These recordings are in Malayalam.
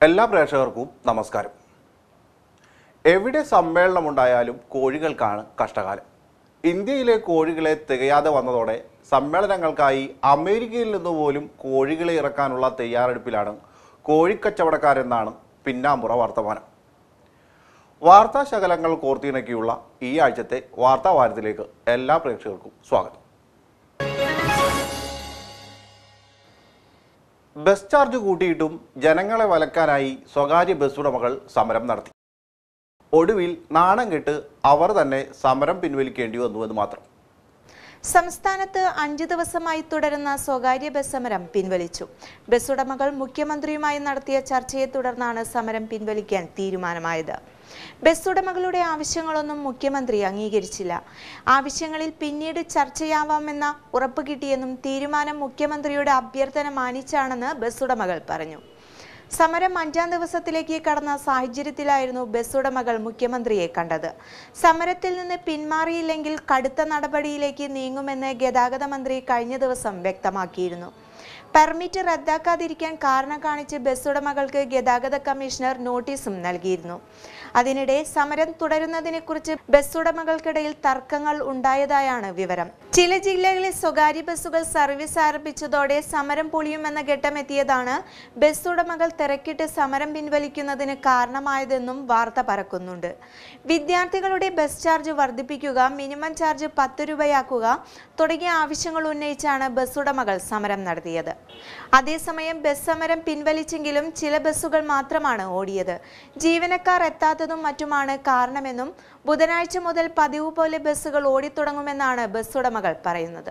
എല്ലാ പ്രേക്ഷകർക്കും നമസ്കാരം എവിടെ സമ്മേളനമുണ്ടായാലും കോഴികൾക്കാണ് കഷ്ടകാലം ഇന്ത്യയിലെ കോഴികളെ തികയാതെ വന്നതോടെ സമ്മേളനങ്ങൾക്കായി അമേരിക്കയിൽ നിന്ന് പോലും കോഴികളെ ഇറക്കാനുള്ള തയ്യാറെടുപ്പിലാണ് കോഴിക്കച്ചവടക്കാരെന്നാണ് പിന്നാമ്പുറ വർത്തമാനം വാർത്താ ശകലങ്ങൾ കോർത്തിണക്കിയുള്ള ഈ ആഴ്ചത്തെ വാർത്താ വാരത്തിലേക്ക് എല്ലാ പ്രേക്ഷകർക്കും സ്വാഗതം ബസ് ചാർജ് കൂട്ടിയിട്ടും ജനങ്ങളെ വലക്കാനായി സ്വകാര്യ ബസ് ഉടമകൾ സമരം നടത്തി ഒടുവിൽ നാണം കെട്ട് അവർ തന്നെ സമരം പിൻവലിക്കേണ്ടി വന്നുവെന്ന് മാത്രം സംസ്ഥാനത്ത് അഞ്ചു ദിവസമായി തുടരുന്ന സ്വകാര്യ ബസ് സമരം പിൻവലിച്ചു ബസ് ഉടമകൾ മുഖ്യമന്ത്രിയുമായി നടത്തിയ ചർച്ചയെ തുടർന്നാണ് സമരം പിൻവലിക്കാൻ തീരുമാനമായത് ബസ് ഉടമകളുടെ ആവശ്യങ്ങളൊന്നും മുഖ്യമന്ത്രി അംഗീകരിച്ചില്ല ആവശ്യങ്ങളിൽ പിന്നീട് ചർച്ചയാവാമെന്ന ഉറപ്പ് കിട്ടിയെന്നും തീരുമാനം മുഖ്യമന്ത്രിയുടെ അഭ്യർത്ഥന മാനിച്ചാണെന്ന് ബസ് ഉടമകൾ പറഞ്ഞു സമരം അഞ്ചാം ദിവസത്തിലേക്ക് കടന്ന സാഹചര്യത്തിലായിരുന്നു ബസ് ഉടമകൾ മുഖ്യമന്ത്രിയെ കണ്ടത് സമരത്തിൽ നിന്ന് പിന്മാറിയില്ലെങ്കിൽ കടുത്ത നടപടിയിലേക്ക് നീങ്ങുമെന്ന് ഗതാഗത മന്ത്രി കഴിഞ്ഞ ദിവസം വ്യക്തമാക്കിയിരുന്നു പെർമിറ്റ് റദ്ദാക്കാതിരിക്കാൻ കാരണം കാണിച്ച് ബസ് ഉടമകൾക്ക് ഗതാഗത കമ്മീഷണർ നോട്ടീസും നൽകിയിരുന്നു അതിനിടെ സമരം തുടരുന്നതിനെക്കുറിച്ച് ബസ് ഉടമകൾക്കിടയിൽ തർക്കങ്ങൾ ഉണ്ടായതായാണ് വിവരം ചില ജില്ലകളിൽ സ്വകാര്യ ബസ്സുകൾ സർവീസ് ആരംഭിച്ചതോടെ സമരം പൊളിയുമെന്ന ഘട്ടമെത്തിയതാണ് ബസ് ഉടമകൾ തിരക്കിട്ട് സമരം പിൻവലിക്കുന്നതിന് കാരണമായതെന്നും വാർത്ത പരക്കുന്നുണ്ട് വിദ്യാർത്ഥികളുടെ ബസ് ചാർജ് വർദ്ധിപ്പിക്കുക മിനിമം ചാർജ് പത്ത് രൂപയാക്കുക തുടങ്ങിയ ആവശ്യങ്ങൾ ഉന്നയിച്ചാണ് ബസ് ഉടമകൾ സമരം നടത്തിയത് അതേസമയം ബസ് സമരം പിൻവലിച്ചെങ്കിലും ചില ബസ്സുകൾ മാത്രമാണ് ഓടിയത് ജീവനക്കാർ എത്താത്തതും മറ്റുമാണ് കാരണമെന്നും ബുധനാഴ്ച മുതൽ പതിവ് പോലെ ബസ്സുകൾ ഓടിത്തുടങ്ങുമെന്നാണ് ബസ് ഉടമകൾ പറയുന്നത്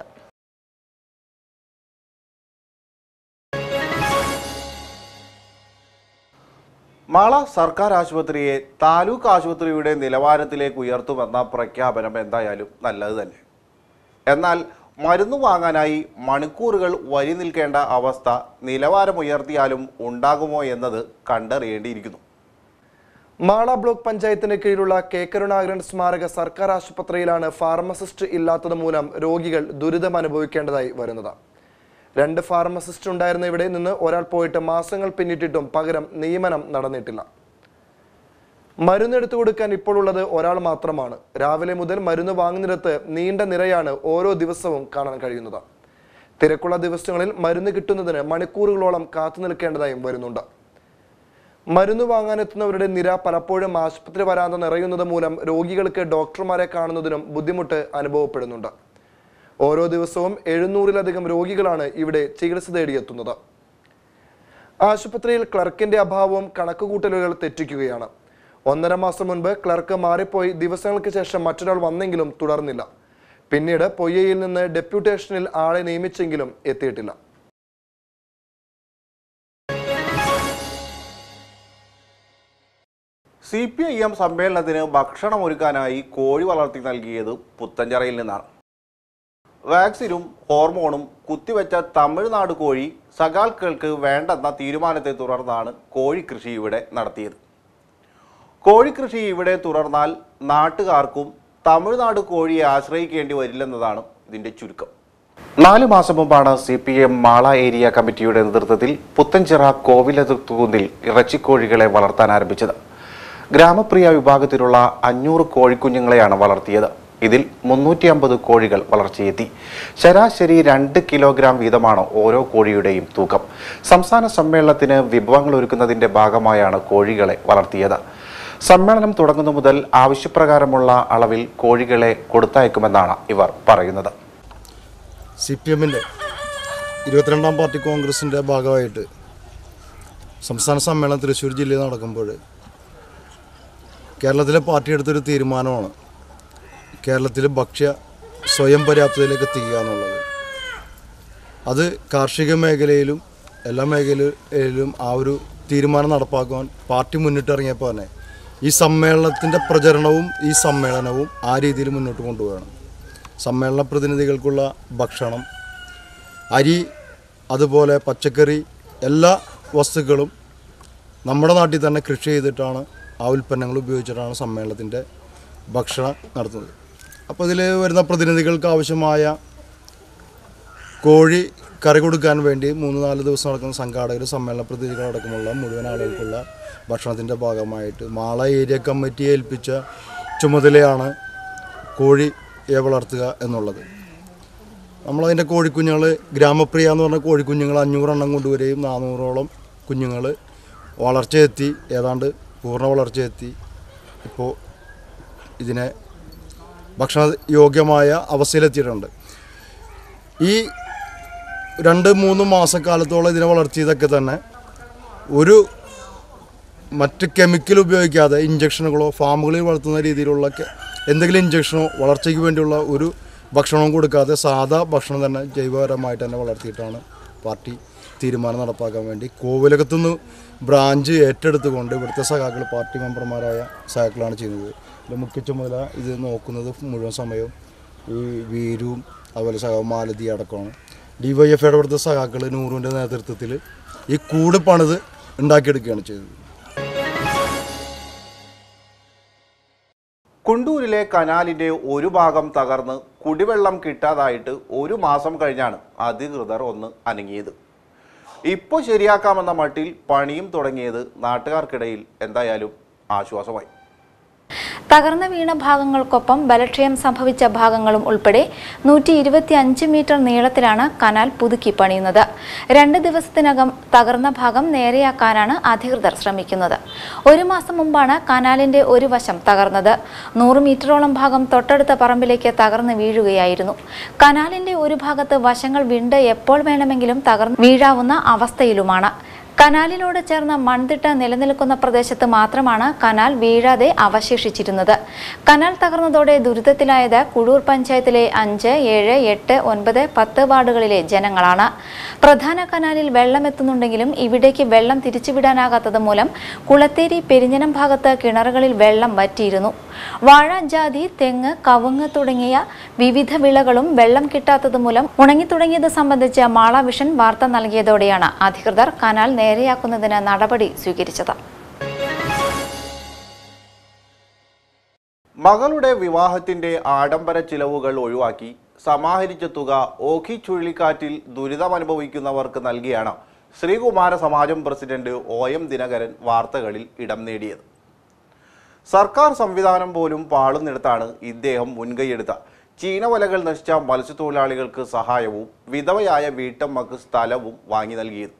മാള സർക്കാർ ആശുപത്രിയെ താലൂക്ക് ആശുപത്രിയുടെ നിലവാരത്തിലേക്ക് ഉയർത്തുമെന്ന പ്രഖ്യാപനം എന്തായാലും നല്ലത് തന്നെ എന്നാൽ മരുന്ന് വാങ്ങാനായി മണിക്കൂറുകൾ വരി നിൽക്കേണ്ട അവസ്ഥ നിലവാരം ഉയർത്തിയാലും ഉണ്ടാകുമോ എന്നത് കണ്ടറിയേണ്ടിയിരിക്കുന്നു മാള ബ്ലോക്ക് പഞ്ചായത്തിന് കീഴിലുള്ള കെ കരുണാകരൻ സ്മാരക സർക്കാർ ആശുപത്രിയിലാണ് ഫാർമസിസ്റ്റ് ഇല്ലാത്തത് മൂലം രോഗികൾ ദുരിതം അനുഭവിക്കേണ്ടതായി വരുന്നത് രണ്ട് ഫാർമസിസ്റ്റ് ഉണ്ടായിരുന്ന ഇവിടെ നിന്ന് ഒരാൾ പോയിട്ട് മാസങ്ങൾ പിന്നിട്ടിട്ടും പകരം നിയമനം നടന്നിട്ടില്ല മരുന്നെടുത്തു കൊടുക്കാൻ ഇപ്പോൾ ഉള്ളത് ഒരാൾ മാത്രമാണ് രാവിലെ മുതൽ മരുന്ന് വാങ്ങുന്നിടത്ത് നീണ്ട നിരയാണ് ഓരോ ദിവസവും കാണാൻ കഴിയുന്നത് തിരക്കുള്ള ദിവസങ്ങളിൽ മരുന്ന് കിട്ടുന്നതിന് മണിക്കൂറുകളോളം കാത്തു നിൽക്കേണ്ടതായും വരുന്നുണ്ട് മരുന്ന് വാങ്ങാനെത്തുന്നവരുടെ നിര പലപ്പോഴും ആശുപത്രി വരാതെ നിറയുന്നത് മൂലം രോഗികൾക്ക് ഡോക്ടർമാരെ കാണുന്നതിനും ബുദ്ധിമുട്ട് അനുഭവപ്പെടുന്നുണ്ട് ഓരോ ദിവസവും എഴുന്നൂറിലധികം രോഗികളാണ് ഇവിടെ ചികിത്സ തേടിയെത്തുന്നത് ആശുപത്രിയിൽ ക്ലർക്കിന്റെ അഭാവവും കണക്കുകൂട്ടലുകൾ തെറ്റിക്കുകയാണ് ഒന്നര മാസം മുൻപ് ക്ലർക്ക് മാറിപ്പോയി ദിവസങ്ങൾക്ക് ശേഷം മറ്റൊരാൾ വന്നെങ്കിലും തുടർന്നില്ല പിന്നീട് പൊയ്യയിൽ നിന്ന് ഡെപ്യൂട്ടേഷനിൽ ആളെ നിയമിച്ചെങ്കിലും എത്തിയിട്ടില്ല സി പി ഐ എം സമ്മേളനത്തിന് ഭക്ഷണം ഒരുക്കാനായി കോഴി വളർത്തി നൽകിയത് പുത്തഞ്ചിറയിൽ നിന്നാണ് വാക്സിനും ഹോർമോണും കുത്തിവെച്ച തമിഴ്നാട് കോഴി സഖാക്കൾക്ക് വേണ്ടെന്ന തീരുമാനത്തെ തുടർന്നാണ് കോഴി കൃഷി ഇവിടെ നടത്തിയത് കോഴിക്കൃഷി ഇവിടെ തുടർന്നാൽ നാട്ടുകാർക്കും തമിഴ്നാട് കോഴിയെ ആശ്രയിക്കേണ്ടി വരില്ലെന്നതാണ് ഇതിന്റെ ചുരുക്കം നാല് മാസം മുമ്പാണ് C P M Mala area കമ്മിറ്റിയുടെ നേതൃത്വത്തിൽ പുത്തഞ്ചിറ കോവിലത്തുകുന്നിൽ ഇറച്ചിക്കോഴികളെ വളർത്താൻ ആരംഭിച്ചത് ഗ്രാമപ്രിയ വിഭാഗത്തിലുള്ള അഞ്ഞൂറ് കോഴിക്കുഞ്ഞുങ്ങളെയാണ് വളർത്തിയത് ഇതിൽ മുന്നൂറ്റി അമ്പത് കോഴികൾ വളർച്ചയെത്തി ശരാശരി രണ്ട് കിലോഗ്രാം വീതമാണ് ഓരോ കോഴിയുടെയും തൂക്കം സംസ്ഥാന സമ്മേളനത്തിന് വിഭവങ്ങൾ ഒരുക്കുന്നതിന്റെ ഭാഗമായാണ് കോഴികളെ വളർത്തിയത് സമ്മേളനം തുടങ്ങുന്നു മുതൽ ആവശ്യപ്രകാരമുള്ള അളവിൽ കോഴികളെ കൊടുത്തയക്കുമെന്നാണ് ഇവർ പറയുന്നത് സി പി എമ്മിൻ്റെ ഇരുപത്തിരണ്ടാം പാർട്ടി കോൺഗ്രസിൻ്റെ ഭാഗമായിട്ട് സംസ്ഥാന സമ്മേളനം തൃശ്ശൂർ ജില്ലയിൽ നടക്കുമ്പോൾ കേരളത്തിലെ പാർട്ടി എടുത്തൊരു തീരുമാനമാണ് കേരളത്തിൽ ഭക്ഷ്യ സ്വയം പര്യാപ്തതയിലേക്ക് എത്തിക്കുക എന്നുള്ളത് അത് കാർഷിക മേഖലയിലും എല്ലാ മേഖലയിലും ആ ഒരു തീരുമാനം നടപ്പാക്കുവാൻ പാർട്ടി മുന്നിട്ടിറങ്ങിയപ്പോൾ തന്നെ ഈ സമ്മേളനത്തിൻ്റെ പ്രചരണവും ഈ സമ്മേളനവും ആ രീതിയിൽ മുന്നോട്ട് കൊണ്ടുപോകണം സമ്മേളന പ്രതിനിധികൾക്കുള്ള ഭക്ഷണം അരി അതുപോലെ പച്ചക്കറി എല്ലാ വസ്തുക്കളും നമ്മുടെ നാട്ടിൽ തന്നെ കൃഷി ചെയ്തിട്ടാണ് ആ ഉൽപ്പന്നങ്ങൾ ഉപയോഗിച്ചിട്ടാണ് സമ്മേളനത്തിൻ്റെ ഭക്ഷണം നടത്തുന്നത് അപ്പോൾ ഇതിൽ വരുന്ന പ്രതിനിധികൾക്ക് ആവശ്യമായ കോഴി കറി കൊടുക്കാൻ വേണ്ടി മൂന്ന് നാല് ദിവസം നടക്കുന്ന സംഘാടകർ സമ്മേളന പ്രതിനിധികളടക്കമുള്ള മുഴുവൻ ആളുകൾക്കുള്ള ഭക്ഷണത്തിൻ്റെ ഭാഗമായിട്ട് മാള ഏരിയ കമ്മിറ്റിയെ ഏൽപ്പിച്ച ചുമതലയാണ് കോഴിയെ വളർത്തുക എന്നുള്ളത് നമ്മളതിൻ്റെ കോഴിക്കുഞ്ഞുങ്ങൾ ഗ്രാമപ്രിയ എന്ന് പറഞ്ഞ കോഴിക്കുഞ്ഞുങ്ങൾ അഞ്ഞൂറെണ്ണം കൊണ്ടുവരികയും നാനൂറോളം കുഞ്ഞുങ്ങൾ വളർച്ചയെത്തി ഏതാണ്ട് പൂർണ്ണ വളർച്ചയെത്തി ഇപ്പോൾ ഇതിനെ ഭക്ഷണ യോഗ്യമായ അവസ്ഥയിലെത്തിയിട്ടുണ്ട് ഈ രണ്ട് മൂന്ന് മാസക്കാലത്തോളം ഇതിനെ വളർത്തിയതൊക്കെ തന്നെ ഒരു മറ്റ് കെമിക്കൽ ഉപയോഗിക്കാതെ ഇഞ്ചക്ഷനുകളോ ഫാമുകളിൽ വളർത്തുന്ന രീതിയിലുള്ള കെ- എന്തെങ്കിലും ഇഞ്ചക്ഷനോ വളർച്ചയ്ക്ക് വേണ്ടിയുള്ള ഒരു ഭക്ഷണവും കൊടുക്കാതെ സാധാ ഭക്ഷണം തന്നെ ജൈവപരമായിട്ട് തന്നെ വളർത്തിയിട്ടാണ് പാർട്ടി തീരുമാനം നടപ്പാക്കാൻ വേണ്ടി കോവിലകത്തുനിന്ന് ബ്രാഞ്ച് ഏറ്റെടുത്തുകൊണ്ട് ഇവിടുത്തെ സഖാക്കൾ പാർട്ടി മെമ്പർമാരായ സഖാക്കളാണ് ചെയ്യുന്നത് ഇതിൻ്റെ മുഖ്യ ചുമതല ഇത് നോക്കുന്നത് മുഴുവൻ സമയവും ഈ വീരും അതുപോലെ സഖാ മാലതി അടക്കമാണ് ഡി വൈ എഫ് ഐയുടെ ഇവിടുത്തെ സഖാക്കൾ നൂറിൻ്റെ നേതൃത്വത്തിൽ ഈ കൂട് പണിത് ഉണ്ടാക്കിയെടുക്കുകയാണ് ചെയ്തത് കുണ്ടൂരിലെ കനാലിന്റെ ഒരു ഭാഗം തകർന്ന് കുടിവെള്ളം കിട്ടാതായിട്ട് ഒരു മാസം കഴിഞ്ഞാണ് അധികൃതർ ഒന്ന് അനങ്ങിയത് ഇപ്പോൾ ശരിയാക്കാമെന്ന മട്ടിൽ പണിയും തുടങ്ങിയത് നാട്ടുകാർക്കിടയിൽ എന്തായാലും ആശ്വാസമായി തകർന്നു വീണ ഭാഗങ്ങൾക്കൊപ്പം ബലക്ഷയം സംഭവിച്ച ഭാഗങ്ങളും ഉൾപ്പെടെ നൂറ്റി ഇരുപത്തി അഞ്ച് മീറ്റർ നീളത്തിലാണ് കനാൽ പുതുക്കി പണിയുന്നത് രണ്ട് ദിവസത്തിനകം തകർന്ന ഭാഗം നേരെയാക്കാനാണ് അധികൃതർ ശ്രമിക്കുന്നത് ഒരു മാസം മുമ്പാണ് കനാലിന്റെ ഒരു വശം തകർന്നത് നൂറ് മീറ്ററോളം ഭാഗം തൊട്ടടുത്ത പറമ്പിലേക്ക് തകർന്ന് വീഴുകയായിരുന്നു കനാലിന്റെ ഒരു ഭാഗത്ത് വശങ്ങൾ വിണ്ട് എപ്പോൾ വേണമെങ്കിലും തകർന്ന് വീഴാവുന്ന അവസ്ഥയിലുമാണ് കനാലിനോട് ചേർന്ന മൺതിട്ട നിലനിൽക്കുന്ന പ്രദേശത്ത് മാത്രമാണ് കനാൽ വീഴാതെ അവശേഷിച്ചിരുന്നത് കനാൽ തകർന്നതോടെ ദുരിതത്തിലായത് കുഴൂർ പഞ്ചായത്തിലെ അഞ്ച് ഏഴ് എട്ട് ഒൻപത് പത്ത് വാർഡുകളിലെ ജനങ്ങളാണ് പ്രധാന കനാലിൽ വെള്ളം എത്തുന്നുണ്ടെങ്കിലും ഇവിടേക്ക് വെള്ളം തിരിച്ചുവിടാനാകാത്തത് മൂലം കുളത്തേരി പെരിഞ്ഞനം ഭാഗത്ത് കിണറുകളിൽ വെള്ളം വറ്റിയിരുന്നു വാഴ ജാതി തെങ്ങ് കവുങ്ങ് തുടങ്ങിയ വിവിധ വിളകളും വെള്ളം കിട്ടാത്തത് മൂലം ഉണങ്ങിത്തുടങ്ങിയത് സംബന്ധിച്ച് മാള വിഷൻ വാർത്ത നൽകിയതോടെയാണ് അധികൃതർ കനാൽ നേരെയാക്കുന്നതിന് നടപടി സ്വീകരിച്ചത് മകളുടെ വിവാഹത്തിന്റെ ആഡംബര ചിലവുകൾ ഒഴിവാക്കി സമാഹരിച്ച തുക ഓഖി ചുഴലിക്കാറ്റിൽ ദുരിതമനുഭവിക്കുന്നവർക്ക് നൽകിയാണ് Sreekumara Samajam president O M Dinakaran വാർത്തകളിൽ ഇടം നേടിയത് സർക്കാർ സംവിധാനം പോലും പാളുന്നിടത്താണ് ഇദ്ദേഹം മുൻകൈയെടുത്ത ചീനവലകൾ നശിച്ച മത്സ്യത്തൊഴിലാളികൾക്ക് സഹായവും വിധവയായ വീട്ടമ്മക്ക് സ്ഥലവും വാങ്ങി നൽകിയത്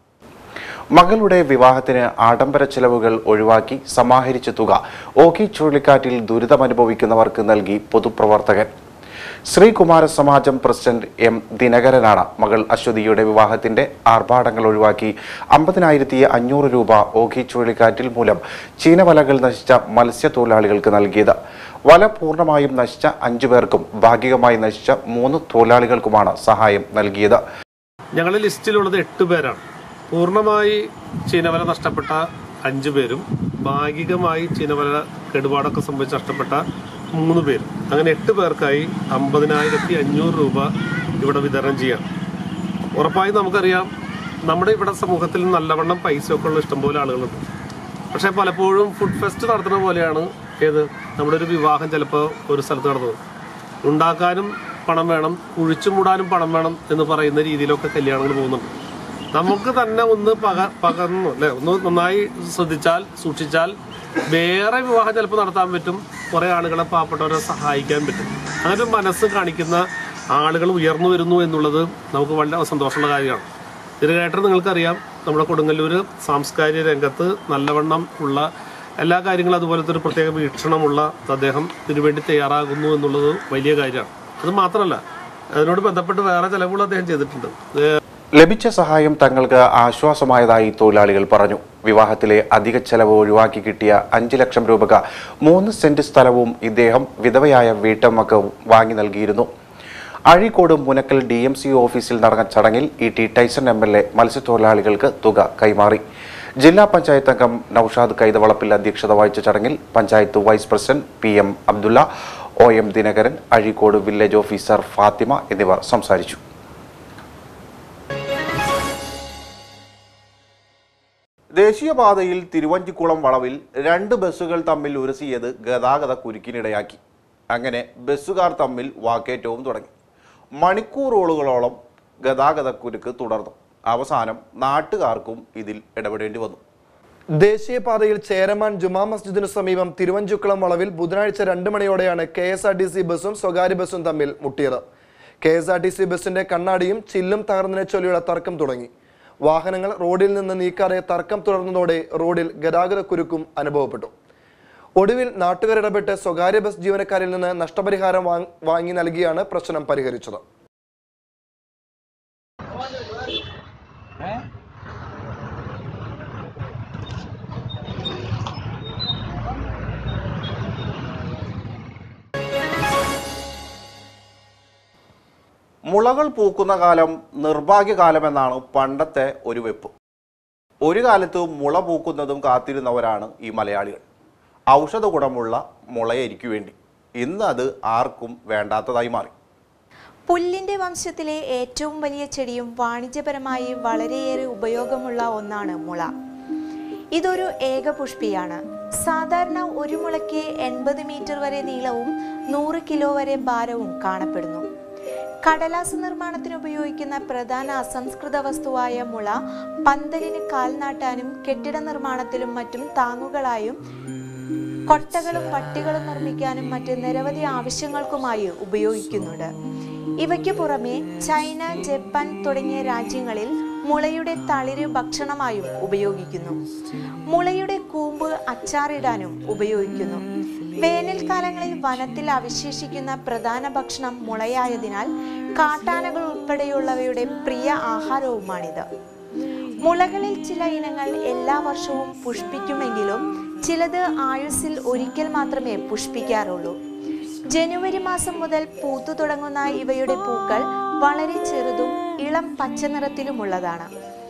മകളുടെ വിവാഹത്തിന് ആഡംബര ചെലവുകൾ ഒഴിവാക്കി സമാഹരിച്ച തുക ഓഖി ചുഴലിക്കാറ്റിൽ ദുരിതമനുഭവിക്കുന്നവർക്ക് നൽകി പൊതുപ്രവർത്തകൻ ശ്രീകുമാര സമാജം പ്രസിഡന്റ് എം ദിനകരനാണ് മകൾ അശ്വതിയുടെ വിവാഹത്തിന്റെ ആർഭാടങ്ങൾ ഒഴിവാക്കി അമ്പതിനായിരത്തി അഞ്ഞൂറ് രൂപ ഓഖി ചുഴലിക്കാറ്റിൽ മൂലം ചീനവലകൾ നശിച്ച മത്സ്യത്തൊഴിലാളികൾക്ക് നൽകിയത് വല പൂർണ്ണമായും നശിച്ച അഞ്ചു പേർക്കും ഭാഗികമായി നശിച്ച മൂന്ന് തൊഴിലാളികൾക്കുമാണ് സഹായം നൽകിയത് ഞങ്ങളുടെ ലിസ്റ്റിലുള്ളത് എട്ട് പേരാണ് പൂർണ്ണമായി ചീനവല നഷ്ടപ്പെട്ട അഞ്ചു പേരും ഭാഗികമായി ചീനവല കേടുപാടൊക്കെ സംഭവിച്ച് നഷ്ടപ്പെട്ട മൂന്ന് പേരും അങ്ങനെ എട്ട് പേർക്കായി അമ്പതിനായിരത്തി അഞ്ഞൂറ് രൂപ ഇവിടെ വിതരണം ചെയ്യാം ഉറപ്പായും നമുക്കറിയാം നമ്മുടെ ഇവിടെ സമൂഹത്തിൽ നല്ലവണ്ണം പൈസ ഒക്കെ ഉള്ള ഇഷ്ടംപോലെ ആളുകളുണ്ട് പക്ഷെ പലപ്പോഴും ഫുഡ് ഫെസ്റ്റ് നടത്തുന്ന പോലെയാണ് ഏത് നമ്മുടെ ഒരു വിവാഹം ചിലപ്പോൾ ഒരു സ്ഥലത്ത് നടന്നത് ഉണ്ടാക്കാനും പണം വേണം കുഴിച്ചു മൂടാനും പണം വേണം എന്ന് പറയുന്ന രീതിയിലൊക്കെ കല്യാണങ്ങൾ പോകുന്നുണ്ട് നമുക്ക് തന്നെ ഒന്ന് പക പകർന്നു അല്ലെ ഒന്ന് നന്നായി ശ്രദ്ധിച്ചാൽ സൂക്ഷിച്ചാൽ വേറെ വിവാഹം ചിലപ്പോൾ നടത്താൻ പറ്റും കുറെ ആളുകളെ പാവപ്പെട്ടവരെ സഹായിക്കാൻ പറ്റും അങ്ങനെ ഒരു മനസ്സ് കാണിക്കുന്ന ആളുകൾ ഉയർന്നു വരുന്നു എന്നുള്ളത് നമുക്ക് വളരെ സന്തോഷമുള്ള കാര്യമാണ് തീർച്ചയായിട്ടും നിങ്ങൾക്കറിയാം നമ്മുടെ കൊടുങ്ങല്ലൂർ സാംസ്കാരിക രംഗത്ത് നല്ലവണ്ണം ഉള്ള എല്ലാ കാര്യങ്ങളും അതുപോലത്തെ ഒരു പ്രത്യേക വീക്ഷണമുള്ള അദ്ദേഹം ഇതിനുവേണ്ടി തയ്യാറാകുന്നു എന്നുള്ളത് വലിയ കാര്യമാണ് അത് മാത്രമല്ല അതിനോട് ബന്ധപ്പെട്ട് വേറെ ചെലവുകൾ അദ്ദേഹം ചെയ്തിട്ടുണ്ട് ഇത് ലഭിച്ച സഹായം തങ്ങൾക്ക് ആശ്വാസമായതായി തൊഴിലാളികൾ പറഞ്ഞു വിവാഹത്തിലെ അധിക ചെലവ് ഒഴിവാക്കി കിട്ടിയ അഞ്ച് ലക്ഷം രൂപക്ക് മൂന്ന് സെന്റ് സ്ഥലവും ഇദ്ദേഹം വിധവയായ വീട്ടമ്മക്ക് വാങ്ങി നൽകിയിരുന്നു Azhikode Munakkal D M C ഓഫീസിൽ നടന്ന ചടങ്ങിൽ E T Tyson M L A മത്സ്യത്തൊഴിലാളികൾക്ക് തുക കൈമാറി ജില്ലാ പഞ്ചായത്ത് അംഗം നൌഷാദ് കൈതവളപ്പിൽ അധ്യക്ഷത വഹിച്ച ചടങ്ങിൽ panchayat vice president P M Abdulla O M Dinakaran Azhikode village officer Fathima എന്നിവർ സംസാരിച്ചു ദേശീയപാതയിൽ തിരുവഞ്ചിക്കുളം വളവിൽ രണ്ട് ബസ്സുകൾ തമ്മിൽ ഉരസിയത് ഗതാഗത കുരുക്കിനിടയാക്കി അങ്ങനെ ബസ്സുകാർ തമ്മിൽ വാക്കേറ്റവും തുടങ്ങി മണിക്കൂറുകളോളം ഗതാഗതക്കുരുക്ക് തുടർന്നു അവസാനം നാട്ടുകാർക്കും ഇതിൽ ഇടപെടേണ്ടി വന്നു ദേശീയപാതയിൽ ചേരമാൻ ജുമാ മസ്ജിദിനു സമീപം തിരുവഞ്ചുക്കുളം വളവിൽ ബുധനാഴ്ച രണ്ട് മണിയോടെയാണ് K S R T C ബസ്സും സ്വകാര്യ ബസ്സും തമ്മിൽ മുട്ടിയത് K S R T C ബസ്സിന്റെ കണ്ണാടിയും ചില്ലും തകർന്നതിനെ ചൊല്ലിയുള്ള തർക്കം തുടങ്ങി വാഹനങ്ങൾ റോഡിൽ നിന്ന് നീക്കാതെ തർക്കം തുടർന്നതോടെ റോഡിൽ ഗതാഗതക്കുരുക്കും അനുഭവപ്പെട്ടു ഒടുവിൽ നാട്ടുകാർ ഇടപെട്ട് സ്വകാര്യ ബസ് ജീവനക്കാരിൽ നിന്ന് നഷ്ടപരിഹാരം വാങ്- വാങ്ങി നൽകിയാണ് പ്രശ്നം പരിഹരിച്ചത് മുളകൾ പൂക്കുന്ന കാലം നിർഭാഗ്യകാലമെന്നാണ് പണ്ടത്തെ ഒരു വെപ്പ് ഒരു കാലത്ത് മുള പൂക്കുന്നതും കാത്തിരുന്നവരാണ് ഈ മലയാളികൾ ഔഷധ ഗുണമുള്ള മുളയരിക്കു വേണ്ടി ഇന്ന് അത് ആർക്കും വേണ്ടാത്തതായി മാറി പുല്ലിന്റെ വംശത്തിലെ ഏറ്റവും വലിയ ചെടിയും വാണിജ്യപരമായി വളരെയേറെ ഉപയോഗമുള്ള ഒന്നാണ് മുള ഇതൊരു ഏകപുഷ്പിയാണ് സാധാരണ ഒരു മുളയ്ക്ക് എൺപത് മീറ്റർ വരെ നീളവും നൂറ് കിലോ വരെ ഭാരവും കാണപ്പെടുന്നു കടലാസ് നിർമ്മാണത്തിന് ഉപയോഗിക്കുന്ന പ്രധാന അസംസ്കൃത വസ്തുവായ മുള പന്തലിന് കാൽനാട്ടാനും കെട്ടിട നിർമ്മാണത്തിലും മറ്റും താങ്ങുകളായും കൊട്ടകളും പട്ടികളും നിർമ്മിക്കാനും മറ്റ് നിരവധി ആവശ്യങ്ങൾക്കുമായി ഉപയോഗിക്കുന്നുണ്ട് ഇവയ്ക്ക് പുറമെ ചൈന ജപ്പാൻ തുടങ്ങിയ രാജ്യങ്ങളിൽ മുളയുടെ തളിര് ഭക്ഷണമായും ഉപയോഗിക്കുന്നു മുളയുടെ കൂമ്പ് അച്ചാറിടാനും ഉപയോഗിക്കുന്നു വേനൽക്കാലങ്ങളിൽ വനത്തിൽ അവശേഷിക്കുന്ന പ്രധാന ഭക്ഷണം മുളയായതിനാൽ കാട്ടാനകൾ ഉൾപ്പെടെയുള്ളവയുടെ പ്രിയ ആഹാരവുമാണിത് മുളകളിൽ ചില ഇനങ്ങൾ എല്ലാ വർഷവും പുഷ്പിക്കുമെങ്കിലും ചിലത് ആയുസ്സിൽ ഒരിക്കൽ മാത്രമേ പുഷ്പിക്കാറുള്ളൂ ജനുവരി മാസം മുതൽ പൂത്തു തുടങ്ങുന്ന ഇവയുടെ പൂക്കൾ വളരെ ചെറുതും ഇളം പച്ച നിറത്തിലുമുള്ളതാണ്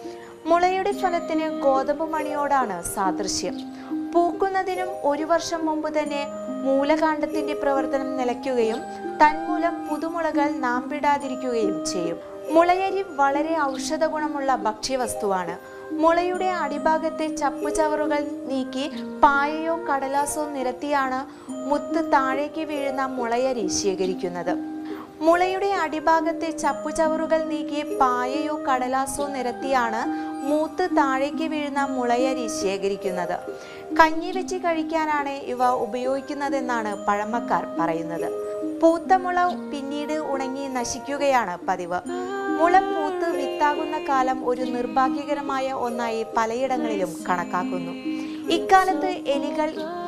മുളയുടെ ഫലത്തിന് ഗോതമ്പ് മണിയോടാണ് സാദൃശ്യം പൂക്കുന്നതിനും ഒരു വർഷം മുമ്പ് തന്നെ മൂലകാണ്ഡത്തിന്റെ പ്രവർത്തനം നിലയ്ക്കുകയും തന്മൂലം പുതുമുളകൾ നാമ്പിടാതിരിക്കുകയും ചെയ്യും മുളയരി വളരെ ഔഷധ ഗുണമുള്ള ഭക്ഷ്യവസ്തുവാണ് മുളയുടെ അടിഭാഗത്തെ ചപ്പുചവറുകൾ നീക്കി പായയോ കടലാസോ നിരത്തിയാണ് മുത്ത് താഴേക്ക് വീഴുന്ന മുളയരി ശേഖരിക്കുന്നത് മുളയുടെ അടിഭാഗത്തെ ചപ്പുചവറുകൾ നീക്കി പായയോ കടലാസോ നിരത്തിയാണ് മൂത്ത് താഴേക്ക് വീഴുന്ന മുളയരി ശേഖരിക്കുന്നത് കഞ്ഞി വെച്ച് കഴിക്കാനാണ് ഇവ ഉപയോഗിക്കുന്നതെന്നാണ് പഴമക്കാർ പറയുന്നത് പൂത്ത മുള പിന്നീട് ഉണങ്ങി നശിക്കുകയാണ് പതിവ് മുള പൂത്ത് വിത്താകുന്ന കാലം ഒരു നിർഭാഗ്യകരമായ ഒന്നായി പലയിടങ്ങളിലും കണക്കാക്കുന്നു ഇക്കാലത്ത് എലികൾ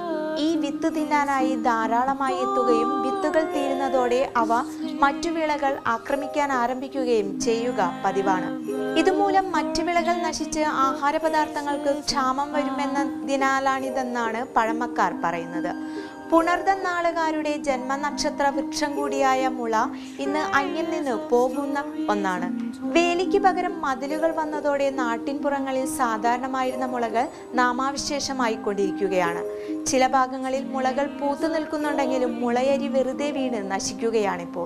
ഈ വിത്ത് തിന്നാനായി ധാരാളമായി എത്തുകയും വിത്തുകൾ തീരുന്നതോടെ അവ മറ്റു വിളകൾ ആക്രമിക്കാൻ ആരംഭിക്കുകയും ചെയ്യുക പതിവാണ് ഇതുമൂലം മറ്റു വിളകൾ നശിച്ച് ആഹാര പദാർത്ഥങ്ങൾക്ക് ക്ഷാമം വരുമെന്നതിനാലാണിതെന്നാണ് പഴമക്കാർ പറയുന്നത് പുണർദ നാളുകാരുടെ ജന്മനക്ഷത്ര വൃക്ഷം കൂടിയായ മുള ഇന്ന് അന്യം നിന്ന് പോകുന്ന ഒന്നാണ് വേലിക്ക് പകരം മതിലുകൾ വന്നതോടെ നാട്ടിൻപുറങ്ങളിൽ സാധാരണമായിരുന്ന മുളകൾ നാമാവിശേഷമായി കൊണ്ടിരിക്കുകയാണ് ചില ഭാഗങ്ങളിൽ മുളകൾ പൂത്തു നിൽക്കുന്നുണ്ടെങ്കിലും മുളയരി വെറുതെ വീണ് നശിക്കുകയാണിപ്പോൾ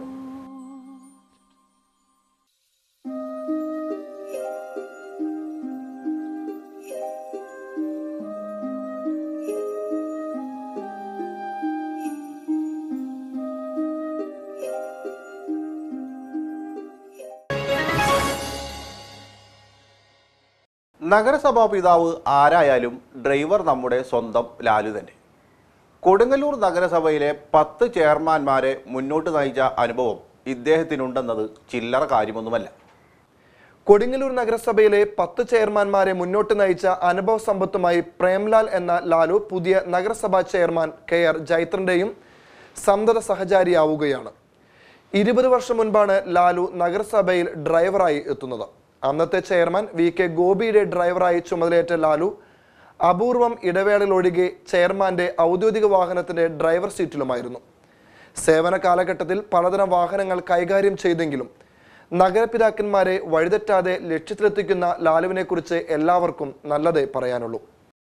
നഗരസഭാ പിതാവ് ആരായാലും ഡ്രൈവർ നമ്മുടെ സ്വന്തം ലാലു തന്നെ കൊടുങ്ങല്ലൂർ നഗരസഭയിലെ പത്ത് ചെയർമാൻമാരെ മുന്നോട്ട് നയിച്ച അനുഭവം ഇദ്ദേഹത്തിനുണ്ടെന്നത് ചില്ലറ കാര്യമൊന്നുമല്ല കൊടുങ്ങല്ലൂർ നഗരസഭയിലെ പത്ത് ചെയർമാൻമാരെ മുന്നോട്ട് നയിച്ച അനുഭവ സമ്പത്തുമായി പ്രേംലാൽ എന്ന ലാലു പുതിയ നഗരസഭാ ചെയർമാൻ കെ ആർ ജൈത്രന്റെയും സന്തത സഹചാരിയാവുകയാണ് ഇരുപത് വർഷം മുൻപാണ് ലാലു നഗരസഭയിൽ ഡ്രൈവറായി എത്തുന്നത് അന്നത്തെ ചെയർമാൻ വി കെ ഗോപിയുടെ ഡ്രൈവറായി ചുമതലയേറ്റ ലാലു അപൂർവം ഇടവേളകളൊഴികെ ചെയർമാന്റെ ഔദ്യോഗിക വാഹനത്തിന്റെ ഡ്രൈവർ സീറ്റിലുമായിരുന്നു സേവന കാലഘട്ടത്തിൽ പലതരം വാഹനങ്ങൾ കൈകാര്യം ചെയ്തെങ്കിലും നഗരപിതാക്കന്മാരെ വഴിതെറ്റാതെ ലക്ഷ്യത്തിലെത്തിക്കുന്ന ലാലുവിനെ കുറിച്ച് എല്ലാവർക്കും നല്ലതേ പറയാനുള്ളൂ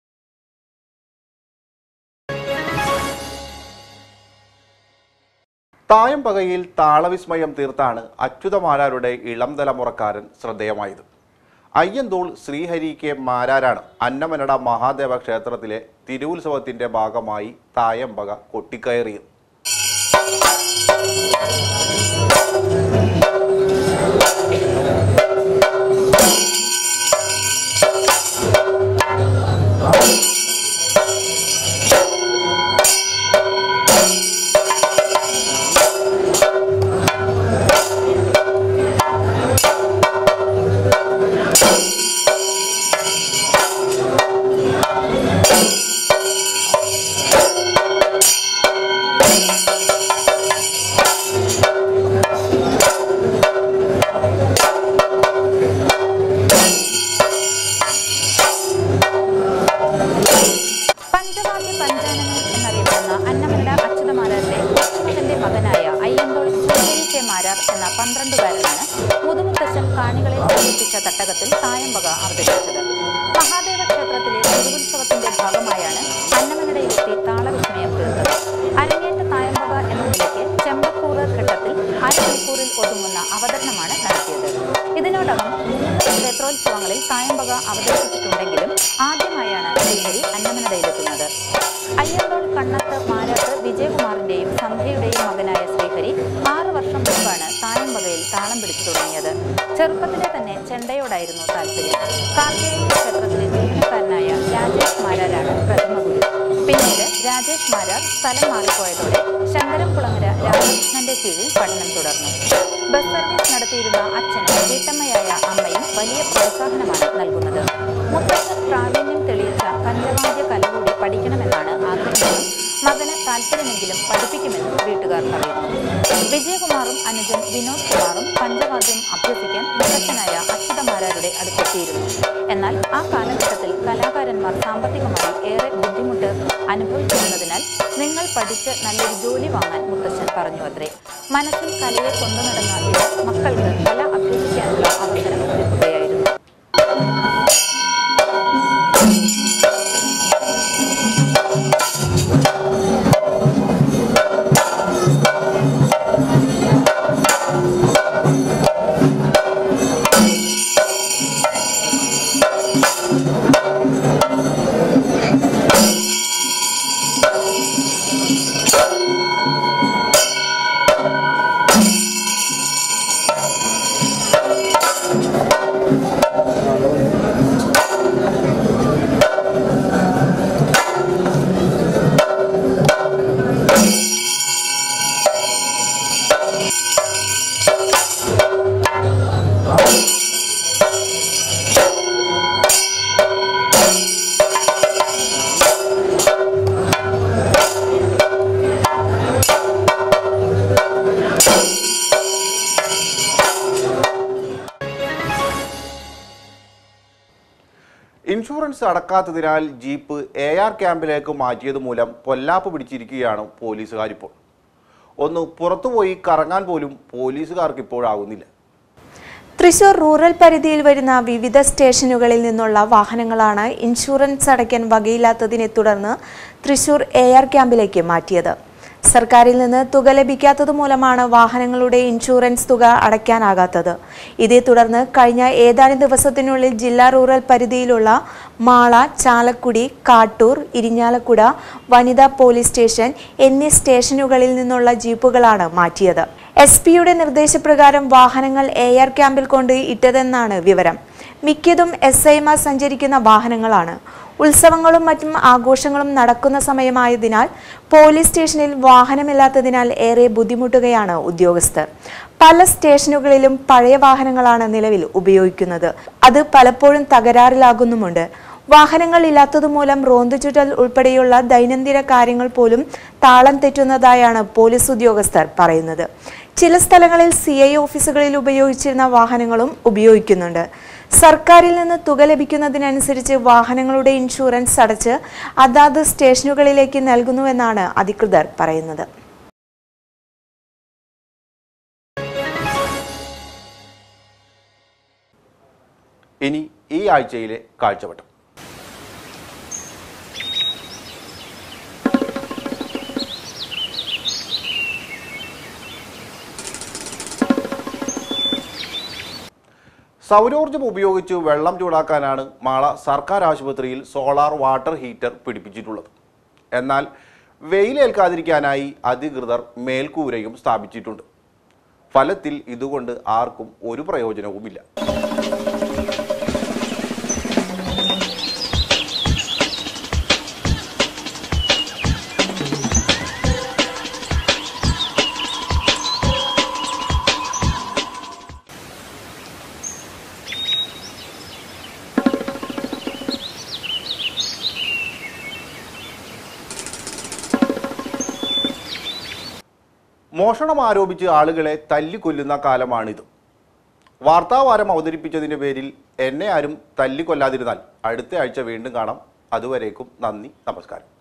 തായമ്പകയിൽ താളവിസ്മയം തീർത്താണ് അച്യുതമാരാരുടെ ഇളം തലമുറക്കാരൻ ശ്രദ്ധേയമായത് അയ്യന്തോൾ ശ്രീഹരി കെ മാരാരാണ് അന്നമനട മഹാദേവ ക്ഷേത്രത്തിലെ തിരുവുത്സവത്തിന്റെ ഭാഗമായി തായമ്പക കൊട്ടിക്കയറിയത് മാരാർ എന്ന പന്ത്രണ്ടുകാരനാണ് മുതുമുത്തച്ഛൻ കാണികളെ സമീപിച്ച തട്ടകത്തിൽ തായമ്പക അവതരിപ്പിച്ചത് മഹാദേവ ക്ഷേത്രത്തിലെ തിരുവുത്സവത്തിന്റെ ഭാഗമായാണ് അന്നമനടയിലെത്തി താളവിസ്മയം തീർത്തത് അരങ്ങേറ്റ തായമ്പക എന്ന നിലയ്ക്ക് ചെമ്പക്കൂറ് ഘട്ടത്തിൽ അരമണിക്കൂറിൽ ഒതുങ്ങുന്ന അവതരണമാണ് നടത്തിയത് ഇതിനോടകം മൂന്ന് ക്ഷേത്രോത്സവങ്ങളിൽ തായമ്പക അവതരിപ്പിച്ചിട്ടുണ്ടെങ്കിലും ആദ്യമായാണ് ശ്രീഹരി അന്നമനടയിലെത്തുന്നത് അയ്യന്തോൾ കണ്ണത്ത് മാരാത്ത് വിജയകുമാറിന്റെയും സന്ധ്യയുടെയും മകനായ ശ്രീഹരി ആറു വർഷം മുൻപാണ് തായമ്പകയിൽ താളം പിടിച്ചു തുടങ്ങിയത് ചെറുപ്പത്തിലെ തന്നെ ചെണ്ടയോടായിരുന്നു താല്പര്യം കാർത്തികേയ ക്ഷേത്രത്തിലെ ജീവനക്കാരനായ രാജേഷ് മാരാരാണ് പ്രഥമ ഗുരു പിന്നീട് രാജേഷ് മാരാർ സ്ഥലം മാറിപ്പോയതോടെ ശങ്കരംകുളങ്ങര രാമകൃഷ്ണന്റെ കീഴിൽ പഠനം തുടർന്നു ബസ് സർവീസ് നടത്തിയിരുന്ന അച്ഛനും വീട്ടമ്മയായ അമ്മയും വലിയ പ്രോത്സാഹനമാണ് നൽകുന്നത് മുത്തച്ഛൻ പ്രാവീണ്യം തെളിയിച്ച പഞ്ചവാദ്യ കല കൂടി പഠിക്കണമെന്നാണ് ആഗ്രഹമെന്നും മകന് താല്പര്യമെങ്കിലും പഠിപ്പിക്കുമെന്നും വീട്ടുകാർ പറയുന്നു വിജയകുമാറും അനുജൻ വിനോദ് കുമാറും പഞ്ചവാദ്യം അഭ്യസിക്കാൻ മുത്തച്ഛനായ അച്യുതമാരാരുടെ അടുത്തെത്തിയിരുന്നു എന്നാൽ ആ കാലഘട്ടത്തിൽ കലാകാരന്മാർ സാമ്പത്തികമായി ഏറെ ബുദ്ധിമുട്ട് അനുഭവിച്ചിരുന്നതിനാൽ നിങ്ങൾ പഠിച്ച് നല്ലൊരു ജോലി വാങ്ങാൻ മുത്തച്ഛൻ പറഞ്ഞു അത്രേ മനസ്സിൽ കലയെ കൊണ്ടു നടന്ന ഇവർ മക്കൾക്ക് കല അഭ്യസിക്കാനുള്ള അവസരം ഒരുക്കുകയായിരുന്നു ഇൻഷുറൻസ് അടക്കാത്തതിനാൽ ജീപ്പ് എ ആർ ക്യാമ്പിലേക്ക് മാറ്റിയത് മൂലം പൊല്ലാപ്പ് പിടിച്ചിരിക്കുകയാണ് പോലീസുകാരിപ്പോൾ ഒന്ന് പുറത്തുപോയി കറങ്ങാൻ പോലും പോലീസുകാർക്ക് ഇപ്പോഴാകുന്നില്ല തൃശൂർ റൂറൽ പരിധിയിൽ വരുന്ന വിവിധ സ്റ്റേഷനുകളിൽ നിന്നുള്ള വാഹനങ്ങളാണ് ഇൻഷുറൻസ് അടയ്ക്കാൻ വകയില്ലാത്തതിനെ തുടർന്ന് തൃശൂർ എ ആർ ക്യാമ്പിലേക്ക് മാറ്റിയത് സർക്കാരിൽ നിന്ന് തുക ലഭിക്കാത്തത് മൂലമാണ് വാഹനങ്ങളുടെ ഇൻഷുറൻസ് തുക അടയ്ക്കാനാകാത്തത് ഇതേ തുടർന്ന് കഴിഞ്ഞ ഏതാനും ദിവസത്തിനുള്ളിൽ ജില്ലാ റൂറൽ പരിധിയിലുള്ള മാള ചാലക്കുടി കാട്ടൂർ ഇരിഞ്ഞാലക്കുട വനിതാ പോലീസ് സ്റ്റേഷൻ എന്നീ സ്റ്റേഷനുകളിൽ നിന്നുള്ള ജീപ്പുകളാണ് മാറ്റിയത് എസ് പിയുടെ നിർദ്ദേശപ്രകാരം വാഹനങ്ങൾ എ ആർ ക്യാമ്പിൽ കൊണ്ട് ഇട്ടതെന്നാണ് വിവരം മിക്കതും എസ് ഐമാർ സഞ്ചരിക്കുന്ന വാഹനങ്ങളാണ് ഉത്സവങ്ങളും മറ്റും ആഘോഷങ്ങളും നടക്കുന്ന സമയമായതിനാൽ പോലീസ് സ്റ്റേഷനിൽ വാഹനമില്ലാത്തതിനാൽ ഏറെ ബുദ്ധിമുട്ടുകയാണ് ഉദ്യോഗസ്ഥർ പല സ്റ്റേഷനുകളിലും പഴയ വാഹനങ്ങളാണ് നിലവിൽ ഉപയോഗിക്കുന്നത് അത് പലപ്പോഴും തകരാറിലാകുന്നുമുണ്ട് വാഹനങ്ങൾ ഇല്ലാത്തതുമൂലം റോന്തു ചുറ്റൽ ഉൾപ്പെടെയുള്ള ദൈനംദിന കാര്യങ്ങൾ പോലും താളം തെറ്റുന്നതായാണ് പോലീസ് ഉദ്യോഗസ്ഥർ പറയുന്നത് ചില സ്ഥലങ്ങളിൽ സി ഐ ഓഫീസുകളിൽ ഉപയോഗിച്ചിരുന്ന വാഹനങ്ങളും ഉപയോഗിക്കുന്നുണ്ട് സർക്കാരിൽ നിന്ന് തുക ലഭിക്കുന്നതിനനുസരിച്ച് വാഹനങ്ങളുടെ ഇൻഷുറൻസ് അടച്ച് അതാത് സ്റ്റേഷനുകളിലേക്ക് നൽകുന്നുവെന്നാണ് അധികൃതർ പറയുന്നത് ഇനി ഈ ആഴ്ചയിലെ കാഴ്ചവട്ടം സൗരോർജ്ജം ഉപയോഗിച്ച് വെള്ളം ചൂടാക്കാനാണ് മാള സർക്കാർ ആശുപത്രിയിൽ സോളാർ വാട്ടർ ഹീറ്റർ പിടിപ്പിച്ചിട്ടുള്ളത് എന്നാൽ വെയിലേൽക്കാതിരിക്കാനായി അധികൃതർ മേൽക്കൂരയും സ്ഥാപിച്ചിട്ടുണ്ട് ഫലത്തിൽ ഇതുകൊണ്ട് ആർക്കും ഒരു പ്രയോജനവുമില്ല മോഷണം ആരോപിച്ച് ആളുകളെ തല്ലിക്കൊല്ലുന്ന കാലമാണിത് വാർത്താവാരം അവതരിപ്പിച്ചതിൻ്റെ പേരിൽ എന്നെ ആരും തല്ലിക്കൊല്ലാതിരുന്നാൽ അടുത്ത ആഴ്ച വീണ്ടും കാണാം അതുവരേക്കും നന്ദി നമസ്കാരം